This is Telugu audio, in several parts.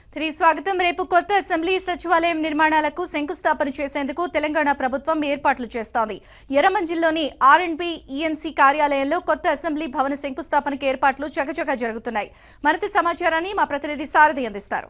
తిరిగి స్వాగతం రేపు కొత్త అసెంబ్లీ సచివాలయం నిర్మాణాలకు శంకుస్థాపన చేసేందుకు తెలంగాణ ప్రభుత్వం ఏర్పాట్లు చేస్తోంది ఎర్రమంజిల్లోని ఆర్ అండ్ బి ఈఎన్సీ కార్యాలయంలో కొత్త అసెంబ్లీ భవన శంకుస్థాపనకు ఏర్పాట్లు చకచకా జరుగుతున్నాయి మరింత సమాచారాన్ని మా ప్రతినిధి సారథి అందిస్తారు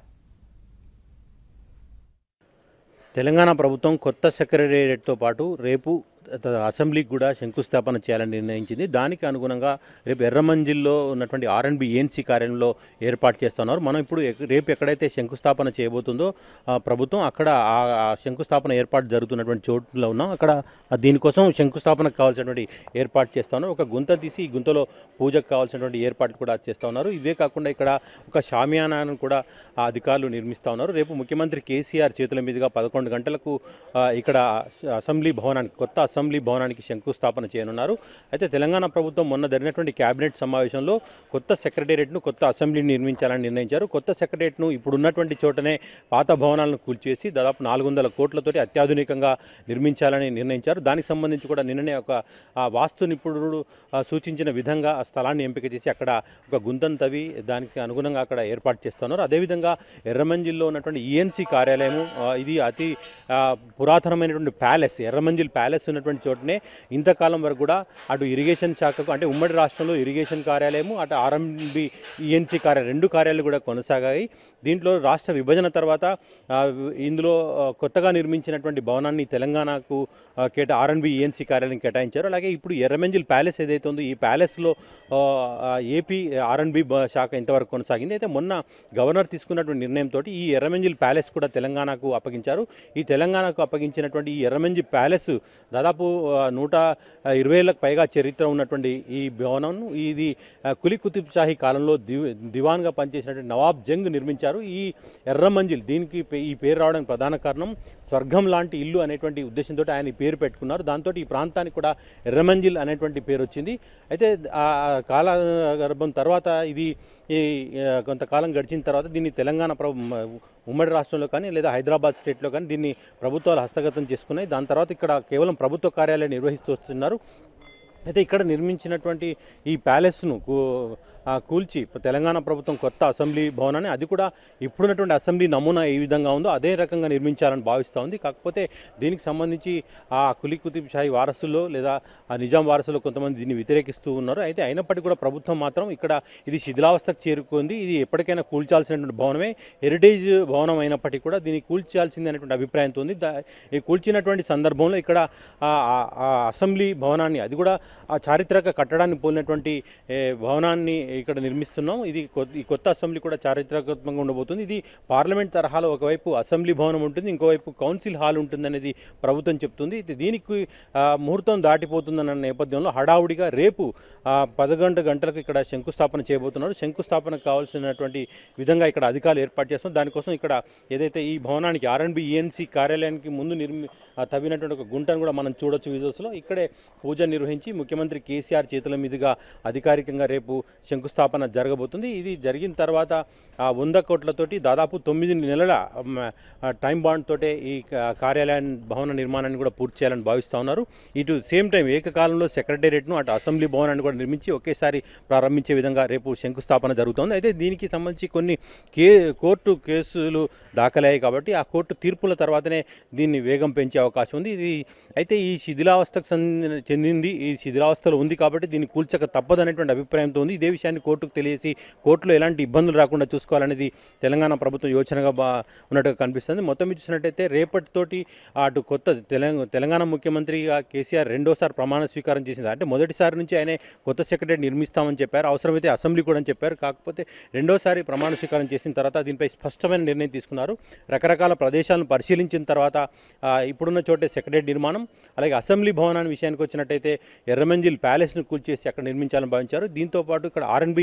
తెలంగాణ ప్రభుత్వం కొత్త సెక్రటేరియట్తో పాటు రేపు త- అసెంబ్లీకి కూడా శంకుస్థాపన చేయాలని నిర్ణయించింది దానికి అనుగుణంగా రేపు ఎర్రమంజిల్లో ఉన్నటువంటి ఆర్ఎన్బి ఏఎన్సీ కార్యాలయంలో ఏర్పాటు చేస్తున్నారు మనం ఇప్పుడు ఎక్- రేపు ఎక్కడైతే శంకుస్థాపన చేయబోతుందో ఆ, ప్రభుత్వం అక్కడ ఆ ఆ శంకుస్థాపన ఏర్పాటు జరుగుతున్నటువంటి చోటులో ఉన్నాం అక్కడ ఆ దీనికోసం శంకుస్థాపనకు కావాల్సినటువంటి ఏర్పాటు చేస్తా ఉన్నారు ఒక గుంత తీసి ఈ గుంతలో పూజకు కావాల్సినటువంటి ఏర్పాట్లు కూడా చేస్తూ ఉన్నారు ఇవే కాకుండా ఇక్కడ ఒక షామియానాను కూడా ఆ అధికారులు నిర్మిస్తూ ఉన్నారు రేపు ముఖ్యమంత్రి కేసీఆర్ చేతుల మీదుగా పదకొండు గంటలకు ఆ, ఇక్కడ అసెంబ్లీ భవనానికి కొత్త అసెంబ్లీ భవనానికి శంకుస్థాపన చేయనున్నారు అయితే తెలంగాణ ప్రభుత్వం మొన్న జరిగినటువంటి కేబినెట్ సమావేశంలో కొత్త సెక్రటేరియట్ను కొత్త అసెంబ్లీని నిర్మించాలని నిర్ణయించారు కొత్త సెక్రటేరియట్ను ఇప్పుడున్నటువంటి చోటనే పాత భవనాలను కూల్చేసి దాదాపు నాలుగు వందల కోట్లతోటి అత్యాధునికంగా నిర్మించాలని నిర్ణయించారు దానికి సంబంధించి కూడా నిన్ననే ఒక ఆ, వాస్తు నిపుణుడు ఆ, సూచించిన విధంగా ఆ స్థలాన్ని ఎంపిక చేసి అక్కడ ఒక గుంతను తవ్వి దానికి అనుగుణంగా అక్కడ ఏర్పాటు చేస్తున్నారు అదేవిధంగా ఎర్రమంజిల్లో ఉన్నటువంటి ఈఎన్సీ కార్యాలయము ఆ, ఇది అతి ఆ, పురాతనమైనటువంటి ప్యాలెస్ ఎర్రమంజిల్ ప్యాలెస్ ఉన్నటువంటి చోటనే ఇంతకాలం వరకు కూడా అటు ఇరిగేషన్ శాఖకు అంటే ఉమ్మడి రాష్ట్రంలో ఇరిగేషన్ కార్యాలయము అటు ఆర్ఎంబి ఈఎన్సీ కార్యాలయం రెండు కార్యాలయాలు కూడా కొనసాగాయి దీంట్లో రాష్ట్ర విభజన తర్వాత ఆ, ఇందులో ఆ, కొత్తగా నిర్మించినటువంటి భవనాన్ని తెలంగాణకు ఆ, కేటా ఆర్ఎన్బి ఈఎన్సీ కార్యాలయం కేటాయించారు అలాగే ఇప్పుడు ఎర్రమంజిల్ ప్యాలెస్ ఏదైతే ఉందో ఈ ప్యాలెస్లో ఆ, ఆ, ఏపీ ఆర్ఎన్బి శాఖ ఇంతవరకు కొనసాగింది అయితే మొన్న గవర్నర్ తీసుకున్నటువంటి నిర్ణయంతో ఈ ఎర్రమంజిల్ ప్యాలెస్ కూడా తెలంగాణకు అప్పగించారు ఈ తెలంగాణకు అప్పగించినటువంటి ఈ ఎర్రమంజి ప్యాలెస్ దాదాపు ఆ, నూట ఇరవై ఏళ్ళకు పైగా చరిత్ర ఉన్నటువంటి ఈ భవనం ఇది ఆ, కులీ కుతుబ్ షాహీ కాలంలో దివ్ దివాన్గా పనిచేసినటువంటి నవాబ్ జంగ్ నిర్మించారు ఈ ఎర్రమంజిల్ దీనికి పే- ఈ పేరు రావడానికి ప్రధాన కారణం స్వర్గం లాంటి ఇల్లు అనేటువంటి ఉద్దేశంతో ఆయన ఈ పేరు పెట్టుకున్నారు దాంతో ఈ ప్రాంతానికి కూడా ఎర్రమంజిల్ అనేటువంటి పేరు వచ్చింది అయితే ఆ కాల గర్భం తర్వాత ఇది ఈ ఆ, కొంతకాలం గడిచిన తర్వాత దీన్ని తెలంగాణ ప్రభు ఉమ్మడి రాష్ట్రంలో కానీ లేదా హైదరాబాద్ స్టేట్లో కానీ దీన్ని ప్రభుత్వాలు హస్తగతం చేసుకున్నాయి దాని తర్వాత ఇక్కడ కేవలం ప్రభుత్వ కార్యాలయం నిర్వహిస్తూ వస్తున్నారు అయితే ఇక్కడ నిర్మించినటువంటి ఈ ప్యాలెస్ను కూ- ఆ, కూల్చి తెలంగాణ ప్రభుత్వం కొత్త అసెంబ్లీ భవనాన్ని అది కూడా ఇప్పుడున్నటువంటి అసెంబ్లీ నమూనా ఏ విధంగా ఉందో అదే రకంగా నిర్మించాలని భావిస్తూ ఉంది కాకపోతే దీనికి సంబంధించి ఆ కులీ కుతుబ్ షాహీ వారసుల్లో లేదా ఆ నిజాం వారసులు కొంతమంది దీన్ని వ్యతిరేకిస్తూ ఉన్నారు అయితే అయినప్పటికీ కూడా ప్రభుత్వం మాత్రం ఇక్కడ ఇది శిథిలావస్థకు చేరుకుంది ఇది ఎప్పటికైనా కూల్చాల్సినటువంటి భవనమే హెరిటేజ్ భవనం అయినప్పటికీ కూడా దీన్ని కూల్చాల్సింది అనేటువంటి అభిప్రాయంతో ఉంది దా- ఈ కూల్చినటువంటి సందర్భంలో ఇక్కడ ఆ ఆ- ఆ అసెంబ్లీ భవనాన్ని అది కూడా ఆ చారిత్రక కట్టడాన్ని పోలినటువంటి ఏ, భవనాన్ని ఇక్కడ నిర్మిస్తున్నాం ఇది కొ- ఈ కొత్త అసెంబ్లీ కూడా చారిత్రాత్మకంగా ఉండబోతుంది ఇది పార్లమెంట్ తరహాలో ఒకవైపు అసెంబ్లీ భవనం ఉంటుంది ఇంకోవైపు కౌన్సిల్ హాల్ ఉంటుందనేది ప్రభుత్వం చెప్తుంది ఇది దీనికి ఆ, ముహూర్తం దాటిపోతుందన్న నేపథ్యంలో హడావుడిగా రేపు ఆ, పదకొండు గంటలకు ఇక్కడ శంకుస్థాపన చేయబోతున్నారు శంకుస్థాపనకు కావాల్సినటువంటి విధంగా ఇక్కడ అధికారులు ఏర్పాటు చేస్తాం దానికోసం ఇక్కడ ఏదైతే ఈ భవనానికి ఆర్ఎన్బి ఈఎన్సీ కార్యాలయానికి ముందు నిర్మి ఆ, తవ్వినటువంటి ఒక గుంటను కూడా మనం చూడొచ్చు విజువల్స్లో ఇక్కడే పూజ నిర్వహించి ముఖ్యమంత్రి కేసీఆర్ చేతుల మీదుగా అధికారికంగా రేపు శంకుస్థాపన జరగబోతుంది ఇది జరిగిన తర్వాత ఆ వంద కోట్లతోటి దాదాపు తొమ్మిది నెలల మ, ఆ, టైం బాండ్ తోటే ఈ క- కార్యాలయం భవన నిర్మాణాన్ని కూడా పూర్తి చేయాలని భావిస్తూ ఉన్నారు ఇటు సేమ్ టైం ఏకకాలంలో సెక్రటేరియట్ను అటు అసెంబ్లీ భవనాన్ని కూడా నిర్మించి ఒకేసారి ప్రారంభించే విధంగా రేపు శంకుస్థాపన జరుగుతోంది అయితే దీనికి సంబంధించి కొన్ని కే కోర్టు కేసులు దాఖలయ్యాయి కాబట్టి ఆ కోర్టు తీర్పుల తర్వాతనే దీన్ని వేగం పెంచే అవకాశం ఉంది ఇది అయితే ఈ శిథిలావస్థకు సంది- చెందింది ఈ శిథిలావస్థలో ఉంది కాబట్టి దీన్ని కూల్చక తప్పదనేటువంటి అభిప్రాయంతో ఉంది ఇదే విషయాన్ని కోర్టుకు తెలియసి కోర్టులో ఎలాంటి ఇబ్బందులు రాకుండా చూసుకోవాలనేది తెలంగాణ ప్రభుత్వం యోచనగా బా ఉన్నట్టుగా కనిపిస్తుంది మొత్తం మీద చూసినట్టయితే రేపటితోటి అటు కొత్త తెలంగాణ తెలంగాణ ముఖ్యమంత్రిగా కేసీఆర్ రెండోసారి ప్రమాణ స్వీకారం చేసింది అంటే మొదటిసారి నుంచి ఆయన కొత్త సెక్రటరీ నిర్మిస్తామని చెప్పారు అవసరమైతే అసెంబ్లీ కూడా అని చెప్పారు కాకపోతే రెండోసారి ప్రమాణ స్వీకారం చేసిన తర్వాత దీనిపై స్పష్టమైన నిర్ణయం తీసుకున్నారు రకరకాల ప్రదేశాలను పరిశీలించిన తర్వాత ఆ, ఇప్పుడున్న చోటే సెక్రటరీ నిర్మాణం అలాగే అసెంబ్లీ భవనాన్ని విషయానికి వచ్చినట్టయితే ఎర్రమంజిల్ ప్యాలెస్ను కూల్చేసి అక్కడ నిర్మించాలని భావించారు దీంతో పాటు ఇక్కడ ఆర్ఎన్బి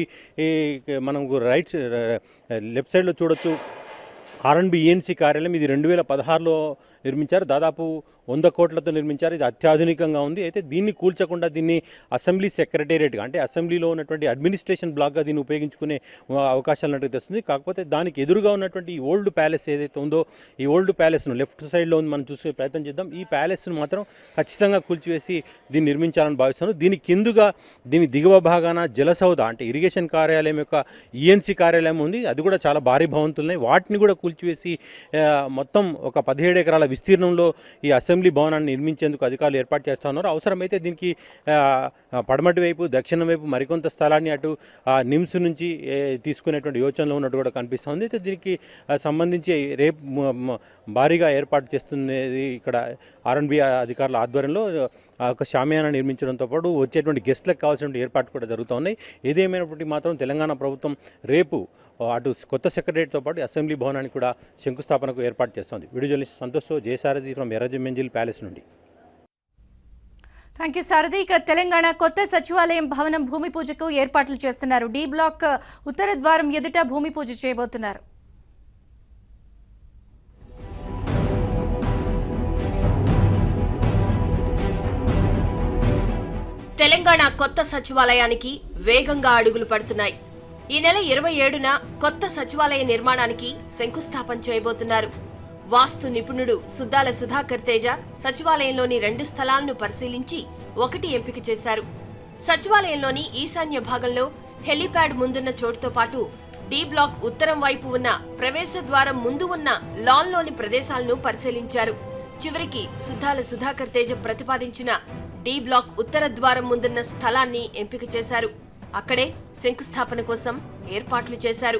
మనం రైట్ లెఫ్ట్ సైడ్లో చూడొచ్చు ఆర్ఎన్బి ఈఎన్సీ కార్యాలయం ఇది రెండు వేల పదహారులో నిర్మించారు దాదాపు వంద కోట్లతో నిర్మించారు ఇది అత్యాధునికంగా ఉంది అయితే దీన్ని కూల్చకుండా దీన్ని అసెంబ్లీ సెక్రటేరియట్గా అంటే అసెంబ్లీలో ఉన్నటువంటి అడ్మినిస్ట్రేషన్ బ్లాక్గా దీన్ని ఉపయోగించుకునే ఆ, అవకాశాలు ఉన్నట్టు తెస్తుంది కాకపోతే దానికి ఎదురుగా ఉన్నటువంటి ఈ ఓల్డ్ ప్యాలెస్ ఏదైతే ఉందో ఈ ఓల్డ్ ప్యాలెస్ను లెఫ్ట్ సైడ్లో ఉంది మనం చూసే ప్రయత్నం చేద్దాం ఈ ప్యాలెస్ను మాత్రం ఖచ్చితంగా కూల్చివేసి దీన్ని నిర్మించాలని భావిస్తాను దీని కిందుగా దీని దిగువ భాగాన జలసౌధ అంటే ఇరిగేషన్ కార్యాలయం యొక్క ఈఎన్సీ కార్యాలయం ఉంది అది కూడా చాలా భారీ భవంతులున్నాయి వాటిని కూడా కూల్చివేసి ఆ, మొత్తం ఒక పదిహేడు ఎకరాల విస్తీర్ణంలో ఈ అసెంబ్లీ భవనాన్ని నిర్మించేందుకు అధికారులు ఏర్పాటు చేస్తా ఉన్నారు అవసరమైతే దీనికి ఆ, పడమటి వైపు దక్షిణం వైపు మరికొంత స్థలాన్ని అటు ఆ, నిమ్స్ నుంచి ఏ, తీసుకునేటువంటి యోచనలో ఉన్నట్టు కూడా కనిపిస్తుంది అయితే దీనికి ఆ, సంబంధించి రేపు మ- మ- భారీగా ఏర్పాటు చేస్తున్నది ఇక్కడ ఆర్ఎన్బి అధికారుల ఆధ్వర్యంలో ఆ, ఒక షామియానా నిర్మించడంతో పాటు వచ్చేటువంటి గెస్ట్లకు కావాల్సిన ఏర్పాట్లు కూడా జరుగుతూ ఉన్నాయి ఏదేమైనప్పటికీ మాత్రం తెలంగాణ ప్రభుత్వం రేపు ఆ, అటు కొత్త సెక్రటరియట్తో పాటు అసెంబ్లీ భవనానికి కూడా శంకుస్థాపనకు ఏర్పాటు చేస్తోంది video journalist Santosh Jayasarathi from ఎర్రజమెంజిల్ ప్యాలెస్ నుండి థ్యాంక్ యూ సారథి ఇక తెలంగాణ కొత్త సచివాలయం భవనం భూమి పూజకు ఏర్పాట్లు చేస్తున్నారు డి బ్లాక్ ఉత్తర ద్వారం ఎదుట భూమి పూజ చేయబోతున్నారు తెలంగాణ కొత్త సచివాలయానికి వేగంగా అడుగులు పడుతున్నాయి ఈ నెల ఇరవై ఏడున కొత్త సచివాలయ నిర్మాణానికి శంకుస్థాపన చేయబోతున్నారు వాస్తు నిపుణుడు సుద్దాల సుధాకర్ తేజ సచివాలయంలోని రెండు స్థలాలను పరిశీలించి ఒకటి ఎంపిక చేశారు సచివాలయంలోని ఈశాన్య భాగంలో హెలీప్యాడ్ ముందున్న చోటుతో పాటు డి బ్లాక్ ఉత్తరం వైపు ఉన్న ప్రవేశ ద్వారం ముందు ఉన్న లాన్లోని ప్రదేశాలను పరిశీలించారు చివరికి సుద్దాల సుధాకర్ తేజ ప్రతిపాదించిన డి బ్లాక్ ఉత్తర ద్వారం ముందున్న స్థలాన్ని ఎంపిక చేశారు అక్కడే శంకుస్థాపన కోసం ఏర్పాట్లు చేశారు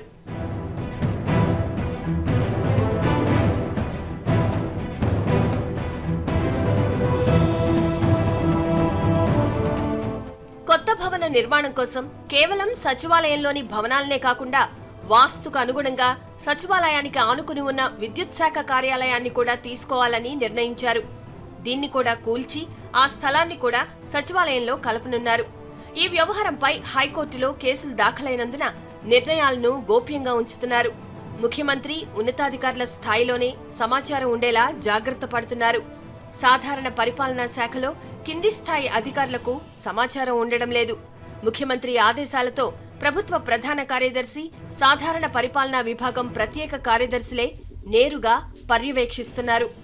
కొత్త భవన నిర్మాణం కోసం కేవలం సచివాలయంలోని భవనాలనే కాకుండా వాస్తుకు అనుగుణంగా సచివాలయానికి ఆనుకుని ఉన్న విద్యుత్ శాఖ కార్యాలయాన్ని కూడా తీసుకోవాలని నిర్ణయించారు దీన్ని కూడా కూల్చి ఆ స్థలాన్ని కూడా సచివాలయంలో కలపనున్నారు ఈ వ్యవహారంపై హైకోర్టులో కేసులు దాఖలైనందున నిర్ణయాలను గోప్యంగా ఉంచుతున్నారు ముఖ్యమంత్రి ఉన్నతాధికారుల స్థాయిలోనే సమాచారం ఉండేలా జాగ్రత్త పడుతున్నారు సాధారణ పరిపాలనా శాఖలో కింది స్థాయి అధికారులకు సమాచారం ఉండడం లేదు ముఖ్యమంత్రి ఆదేశాలతో ప్రభుత్వ ప్రధాన కార్యదర్శి సాధారణ పరిపాలనా విభాగం ప్రత్యేక కార్యదర్శులే నేరుగా పర్యవేక్షిస్తున్నారు